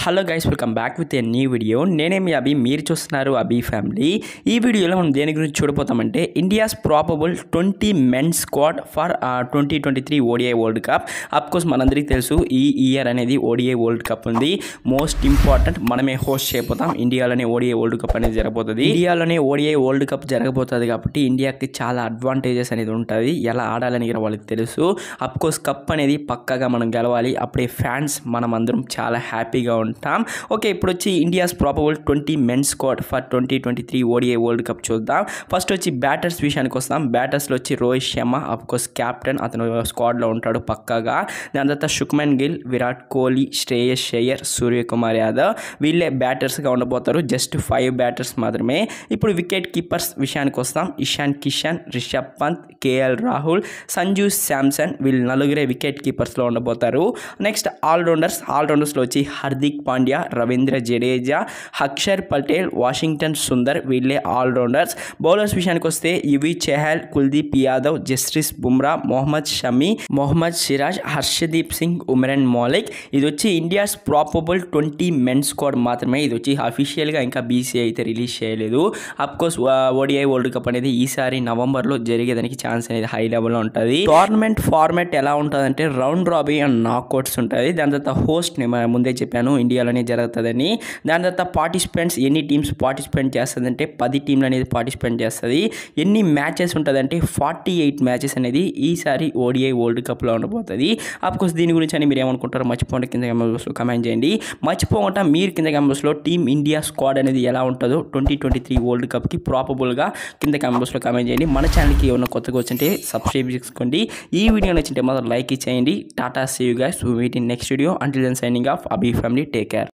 hello guys welcome back with a new video నేనే మీ అభి మీరు చూస్తున్నారు అభి ఫ్యామిలీ ఈ వీడియోలో మనం దేని గురించి చూడబోతామంటే India's probable twenty men squad for twenty twenty three ODI world cup course మనందరికీ తెలుసు ఈ ఇయర్ అనేది ఓడిఐ వరల్డ్ కప్ ఉంది మోస్ట్ ఇంపార్టెంట్ మనమే హోస్ట్ చేయబోతాం ఇండియాలోనే ఓడిఐ వరల్డ్ కప్ అనేది జరగబోతుంది ఇండియాలోనే ఓడిఐ వరల్డ్ కప్ జరగబోతుంది కాబట్టి ఇండియాకి చాలా అడ్వాంటేజెస్ అనేది ఉంటుంది ఎలా ఆడాలని కూడా వాళ్ళకి తెలుసు కోర్స్ కప్ అనేది పక్కాగా మనం గెలవాలి అప్పుడే ఫ్యాన్స్ మనం అందరం చాలా హ్యాపీగా ఉంటాం ఓకే ఇప్పుడు వచ్చి India's probable twenty men squad for twenty twenty three ODI world cup చూద్దాం ఫస్ట్ వచ్చి బ్యాటర్స్ విషయానికి వస్తాం బ్యాటర్స్లో వచ్చి రోహిత్ శర్మ కోర్స్ కెప్టెన్ అతను స్క్వాడ్లో ఉంటాడు పక్కాగా దాని తర్వాత శుక్మన్ గిల్ విరాట్ కోహ్లీ శ్రేయస్ అయ్యర్ సూర్యకుమార్ యాదవ్ వీళ్ళే బ్యాటర్స్గా ఉండబోతారు జస్ట్ ఫైవ్ బ్యాటర్స్ మాత్రమే ఇప్పుడు వికెట్ కీపర్స్ విషయానికి వస్తాం ఇషాన్ కిషన్ రిషబ్ పంత్ కేఎల్ రాహుల్ సంజు శాంసన్ వీళ్ళు నలుగురే వికెట్ కీపర్స్లో ఉండబోతారు నెక్స్ట్ ఆల్రౌండర్స్ ఆల్రౌండర్స్లో వచ్చి హార్దిక్ పాండ్యా రవీంద్ర జడేజా అక్షర్ పటేల్ వాషింగ్టన్ సుందర్ వీళ్ళే ఆల్రౌండర్స్ బౌలర్స్ విషయానికి వస్తే యువి చెహల్ కుల్దీప్ యాదవ్ జస్టిస్ బుమ్రా మొహమ్మద్ షమీ మొహమ్మద్ సిరాజ్ హర్షదీప్ సింగ్ ఉమరన్ మౌలిక్ ఇది వచ్చి India's probable twenty men squad మాత్రమే ఇది వచ్చి అఫీషియల్గా ఇంకా బీసీ అయితే రిలీజ్ చేయలేదు కోర్స్ ఓడిఐ వరల్డ్ కప్ అనేది ఈసారి నవంబర్లో జరిగేదానికి ఛాన్స్ అనేది హై లెవెల్లో ఉంటుంది టోర్నమెంట్ ఫార్మాట్ ఎలా ఉంటుందంటే రౌండ్ రాబీ అండ్ నాక్అవుట్స్ ఉంటుంది దాని తర్వాత హోస్ట్ ముందే చెప్పాను ఇండియాలోనే జరుగుతుందని దాని తర్వాత పార్టిసిపెంట్స్ ఎన్ని టీమ్స్ పార్టిసిపేట్ చేస్తుందంటే పది టీంలు అనేది పార్టిసిపేట్ చేస్తుంది ఎన్ని మ్యాచెస్ ఉంటుందంటే ఫార్టీ ఎయిట్ మ్యాచెస్ అనేది ఈసారి ఓడిఐ వరల్డ్ కప్లో ఉండబోతుంది అఫ్కోర్స్ దీని గురించి అని మీరు ఏమనుకుంటారో మర్చిపోండి కింద మెంబర్స్లో కమెంట్ చేయండి మర్చిపోకుండా మీరు కింద మెంబర్స్లో టీమ్ ఇండియా స్క్వాడ్ అనేది ఎలా ఉంటుందో ట్వంటీ ట్వంటీ త్రీ వరల్డ్ కప్కి ప్రాపబుల్గా కింద మెంబర్స్లో కమెంట్ చేయండి మన ఛానల్కి ఏమైనా కొత్తగా వచ్చింటే సబ్స్క్రైబ్ చేసుకోండి ఈ వీడియో నచ్చింటే మాత్రం లైక్ ఇచ్చేయండి టాటా సేవ్ guys meet in next video until then signing off Abhi family take care